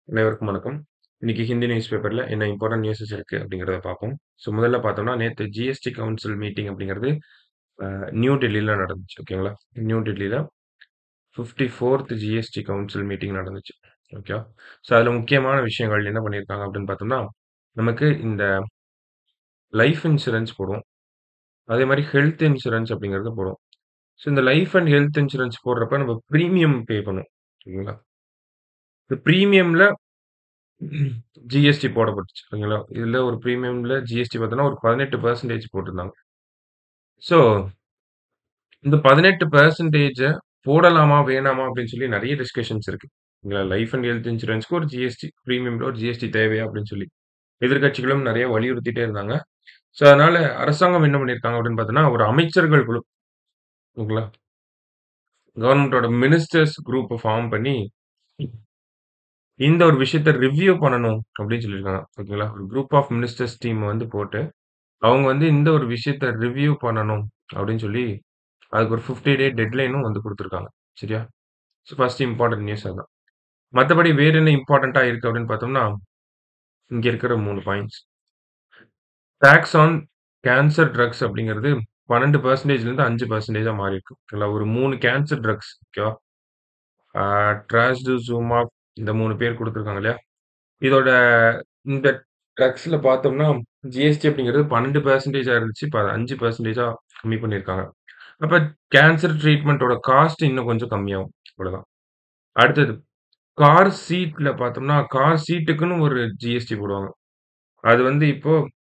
அனைவருக்கும் வணக்கம். இன்னைக்கு ஹிந்தி நியூஸ் பேப்பர்ல என்ன இம்பார்ட்டன்ட் நியூஸஸ் இருக்கு அப்படிங்கிறத பார்ப்போம். ஸோ முதல்ல பார்த்தோம்னா, நேத்து ஜிஎஸ்டி கவுன்சில் மீட்டிங் அப்படிங்கிறது அ நியூ டெல்லில நடந்துச்சு. ஓகேங்களா? நியூ டெல்லில 54த் ஜிஎஸ்டி கவுன்சில் மீட்டிங் நடந்துச்சு. ஓகேவா? ஸோ அதுல முக்கியமான விஷயங்கள் என்ன பண்ணியிருக்காங்க அப்படின்னு பார்த்தோம்னா, நமக்கு இந்த லைஃப் இன்சூரன்ஸ் போடுவோம். அதே மாரி ஹெல்த் இன்சூரன்ஸ் அப்படிங்கிறது போடுவோம். ஸோ இந்த லைஃப் அண்ட் ஹெல்த் இன்சூரன்ஸ் போடுறப்ப நம்ம பிரீமியம் பே பண்ணுவோம். ஓகேங்களா? இந்த பிரீமியம்ல ஜிஎஸ்டி போடப்பட்டுச்சு. ஓகேங்களா? இதுல ஒரு பிரீமியம்ல ஜிஎஸ்டி பார்த்தோம்னா, ஒரு 18% போட்டிருந்தாங்க. ஸோ இந்த 18% போடலாமா? வேணாமா? அப்படின்னு சொல்லி நெறைய டிஸ்கஷன்ஸ் இருக்கு. ஓகேங்களா? லைஃப் அண்ட் ஹெல்த் இன்சூரன்ஸ்க்கு ஒரு ஜிஎஸ்டி, பிரீமியம்ல ஒரு ஜிஎஸ்டி தேவையா? அப்படின்னு சொல்லி. எதிர்க்கட்சிகளும் நெறைய வலியுறுத்திட்டே இருந்தாங்க. ஸோ அதனால அரசாங்கம் என்ன பண்ணியிருக்காங்க அப்படின்னு பார்த்தோம்னா, ஒரு அமைச்சர்கள் குழு. ஓகேங்களா? கவர்ன்மென்ட்டோட மினிஸ்டர்ஸ் குரூப்ப ஃபார்ம் பண்ணி இந்த ஒரு விஷயத்த ரிவ்யூ பண்ணணும் அப்படின்னு சொல்லியிருக்காங்க. ஓகேங்களா? ஒரு குரூப் ஆஃப் மினிஸ்டர்ஸ் டீம் வந்து போட்டு, அவங்க வந்து இந்த ஒரு விஷயத்த ரிவ்யூ பண்ணணும் அப்படின்னு சொல்லி, அதுக்கு ஒரு 50 டே டெட்லைனும் வந்து குடுத்துருக்காங்க. சரியா? ஸோ ஃபர்ஸ்ட் இம்பார்ட்டன்ட் நியூஸ் அதான். மத்தபடி வேற என்ன இம்பார்ட்டன்ட்டா இருக்கு அப்படின்னு பார்த்தோம்னா, இங்க இருக்கிற 3 points. Tax on cancer drugs அப்படிங்கிறது 12%லேருந்து 5%ஆ மாறியிருக்கு. ஓகேங்களா? ஒரு 3 கேன்சர் ட்ரக்ஸ் ஓகேவா? ஆ ட்ராஸ்டுசுமாப் இந்த 3 பேர் குடுத்துருக்காங்க இல்லையா? இதோட இந்த ட்ரக்ஸ்ல பார்த்தோம்னா, ஜிஎஸ்டி அப்படிங்கிறது 12%ஆ இருந்துச்சு. இப்ப அத 5%ஆ கம்மி பண்ணியிருக்காங்க. அப்ப கேன்சர் ட்ரீட்மென்ட்டோட காஸ்ட் இன்னும் கொஞ்சம் கம்மியாகும். அவ்வளதான். அடுத்தது கார் சீட்ல பார்த்தோம்னா, கார் சீட்டுக்குன்னு ஒரு ஜிஎஸ்டி போடுவாங்க. அது வந்து இப்போ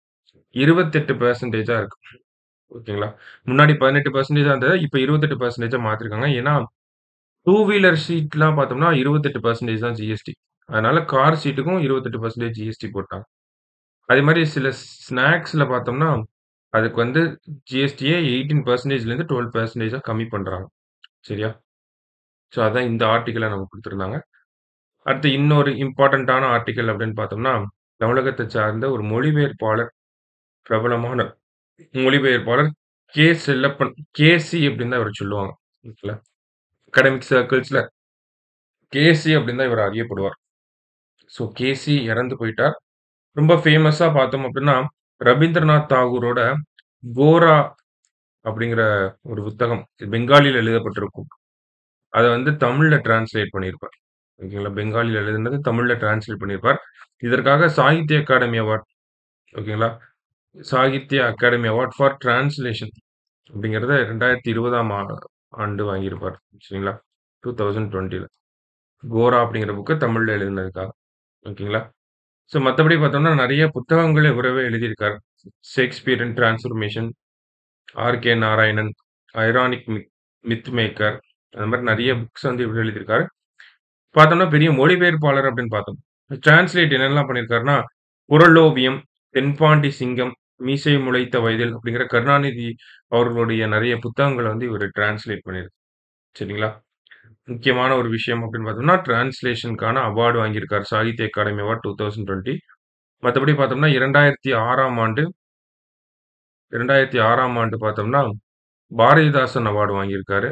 28%ஆ இருக்கு. ஓகேங்களா? முன்னாடி 18%ஆ இருந்தது. இப்ப 28%ஆ மாத்திருக்காங்க. ஏன்னா, டூ வீலர் சீட்லாம் பார்த்தோம்னா 28% தான் ஜிஎஸ்டி. அதனால கார் சீட்டுக்கும் 28% ஜிஎஸ்டி போட்டாங்க. அதே மாரி சில ஸ்நாக்ஸ்ல பார்த்தோம்னா, அதுக்கு வந்து ஜிஎஸ்டியே 18%லேருந்து 12%ஆ கம்மி பண்றாங்க. சரியா? ஸோ அதான் இந்த ஆர்டிக்கிள்ல நமக்கு குடுத்திருந்தாங்க. அடுத்து இன்னொரு இம்பார்ட்டன்ட்டான ஆர்டிக்கிள் அப்படின்னு பார்த்தோம்னா, தமிழகத்த சார்ந்த ஒரு மொழிபெயர்ப்பாளர், பிரபலமான மொழிபெயர்ப்பாளர் கே. செல்லப்பன். கேசி அப்படின்னு தான் இவர சொல்லுவாங்க. ஓகேங்களா? அகாடமிக் சர்க்கிள்ஸ்ல கேசி அப்படின்னு தான் இவர் அறியப்படுவார். ஸோ கேசி இறந்து போயிட்டார். ரொம்ப ஃபேமஸா பார்த்தோம் அப்படின்னா, ரவீந்திரநாத் தாகூரோட கோரா அப்படிங்கிற ஒரு புத்தகம். பெங்காலில எழுதப்பட்டிருக்கும். அத வந்து தமிழ்ல டிரான்ஸ்லேட் பண்ணியிருப்பார். ஓகேங்களா? பெங்காலில எழுதுனது தமிழ்ல டிரான்ஸ்லேட் பண்ணியிருப்பார். இதற்காக சாகித்ய அகாடமி அவார்ட் ஓகேங்களா? Sahitya Akademi award for translation அப்படிங்கிறத 2020ஆம் ஆ ஆண்டு வாங்கியிருப்பார். சரிங்களா? 2020ல. கோரா அப்படிங்கிற புக்க தமிழ்ல எழுதினதுக்காக. ஓகேங்களா? ஸோ மத்தபடி பார்த்தோம்னா, நெறைய புத்தகங்கள இவரவே எழுதியிருக்காரு. ஷேக்ஸ்பியரின் transformation, R K. Narayanan, ironic myth myth maker அந்த மாரி நெறைய புக்ஸ் வந்து இவரு எழுதியிருக்காரு. பார்த்தோம்னா, பெரிய மொழிபெயர்ப்பாளர் அப்படின்னு பார்த்தோம். டிரான்ஸ்லேட் என்னெல்லாம் பண்ணியிருக்காருன்னா, குறளோவியம், தென்பாண்டி சிங்கம், மீசை முளைத்த வயதில் அப்படிங்கிற கருணாநிதி அவர்களுடைய நெறைய புத்தகங்கள வந்து இவரு டிரான்ஸ்லேட் பண்ணியிருக்காரு. சரிங்களா? முக்கியமான ஒரு விஷயம் அப்படின்னு பார்த்தோம்னா, டிரான்ஸ்லேஷனுக்கான அவார்ட் வாங்கியிருக்காரு. சாகித்ய அகாடமி அவார்ட் 2020. மத்தபடி பார்த்தோம்னா, 2006ஆம் ஆண்டு 2006ஆம் ஆண்டு பார்த்தோம்னா, பாரதிதாசன் அவார்ட் வாங்கியிருக்காரு.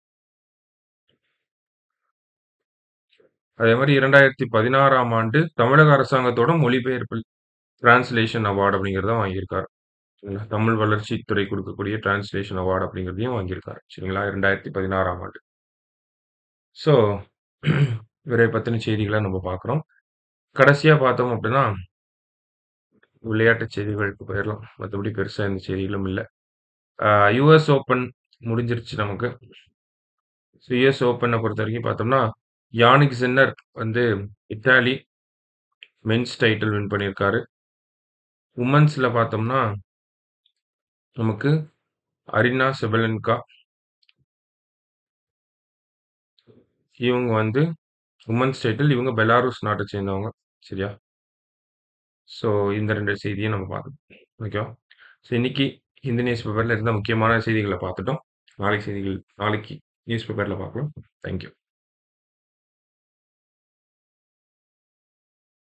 அதே மாரி 2016ஆம் ஆண்டு தமிழக அரசாங்கத்தோட மொழிபெயர்ப்பில் டிரான்ஸ்லேஷன் அவார்ட் அப்படிங்கிறத வாங்கியிருக்காரு. சரிங்களா? தமிழ் வளர்ச்சித் துறை குடுக்கக்கூடிய டிரான்ஸ்லேஷன் அவார்ட் அப்படிங்கிறதையும் வாங்கியிருக்காரு. சரிங்களா? 2016ஆம் ஆண்டு. ஸோ இவரை பத்தின செய்திகள நம்ம பார்க்குறோம். கடைசியா பார்த்தோம் அப்படின்னா விளையாட்டுச் செய்திகளுக்கு போயிரலாம். மத்தபடி பெருசா எந்த செய்திகளும் இல்ல. ஆ யுஎஸ் ஓப்பன் முடிஞ்சிருச்சு நமக்கு. ஸோ யுஎஸ் ஓப்பன பொறுத்தவரைக்கும் பார்த்தோம்னா, யானிக் சின்னர் வந்து இத்தாலி மென்ஸ் டைட்டில் வின் பண்ணியிருக்காரு. வுமென்ஸ்ல பார்த்தோம்னா நமக்கு அரினா செபலென்கா இவங்க வந்து வுமென்ஸ் டைட்டில். இவங்க பெலாருஸ் நாட்ட சேர்ந்தவங்க. சரியா? ஸோ இந்த 2 செய்தியும் நம்ம பார்த்தோம். ஓகேவா? ஸோ இன்னைக்கு ஹிந்தி நியூஸ் பேப்பர்ல இருந்த முக்கியமான செய்திகள பார்த்துட்டோம். நாளைக்கு செய்திகள் நாளைக்கு நியூஸ் பேப்பர்ல பார்க்கலாம். Thank you.